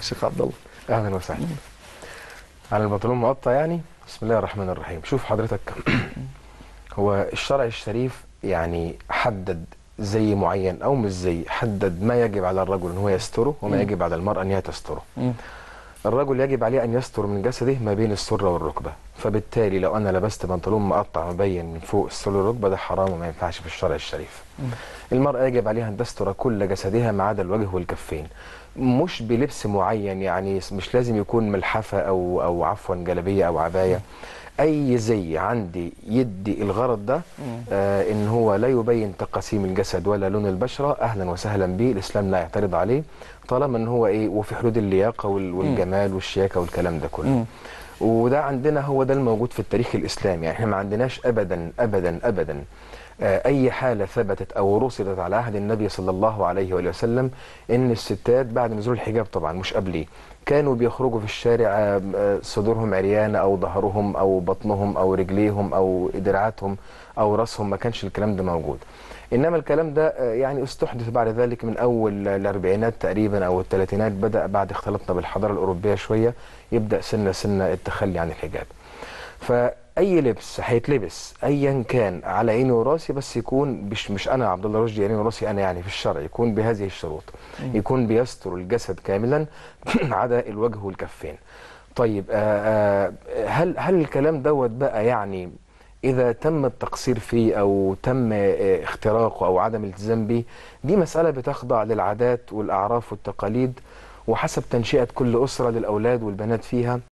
شيخ عبد الله اهلا وسهلا على البنطلون مقطع يعني بسم الله الرحمن الرحيم شوف حضرتك هو الشرع الشريف يعني حدد زي معين او مش زي حدد ما يجب على الرجل ان هو يستره وما يجب على المراه ان هي تستره مم. الرجل يجب عليه ان يستر من جسده ما بين السره والركبه فبالتالي لو انا لبست بنطلون مقطع مبين من فوق السره والركبه ده حرام وما ينفعش في الشرع الشريف المراه يجب عليها ان تستر كل جسدها ما عدا الوجه والكفين مش بلبس معين يعني مش لازم يكون ملحفه او او عفوا جلبيه او عبايه اي زي عندي يدي الغرض ده آه ان هو لا يبين تقاسيم الجسد ولا لون البشره اهلا وسهلا به الاسلام لا يعترض عليه طالما ان هو ايه وفي حدود اللياقه وال- والجمال والشياكه والكلام ده كله مم. وده عندنا هو ده الموجود في التاريخ الاسلامي يعني احنا ما عندناش ابدا ابدا ابدا آه، اي حاله ثبتت او رصدت على عهد النبي صلى الله عليه وآله وسلم ان الستات بعد نزول الحجاب طبعا مش قبليه كانوا بيخرجوا في الشارع آه، آه، صدورهم عريانه او ظهرهم او بطنهم او رجليهم او دراعاتهم او راسهم ما كانش الكلام ده موجود انما الكلام ده آه، يعني استحدث بعد ذلك من اول الاربعينات تقريبا او الثلاثينات بدا بعد اختلاطنا بالحضاره الاوروبيه شويه يبدا سنه سنه التخلي عن الحجاب فاي لبس هيتلبس ايا كان على عيني وراسي بس يكون مش مش انا عبد الله رشدي عيني وراسي انا يعني في الشرع يكون بهذه الشروط يكون بيستر الجسد كاملا عدا الوجه والكفين طيب آه، آه، هل هل الكلام دوت بقى يعني اذا تم التقصير فيه او تم آه، اختراقه او عدم الالتزام به دي مساله بتخضع للعادات والاعراف والتقاليد وحسب تنشئه كل اسره للاولاد والبنات فيها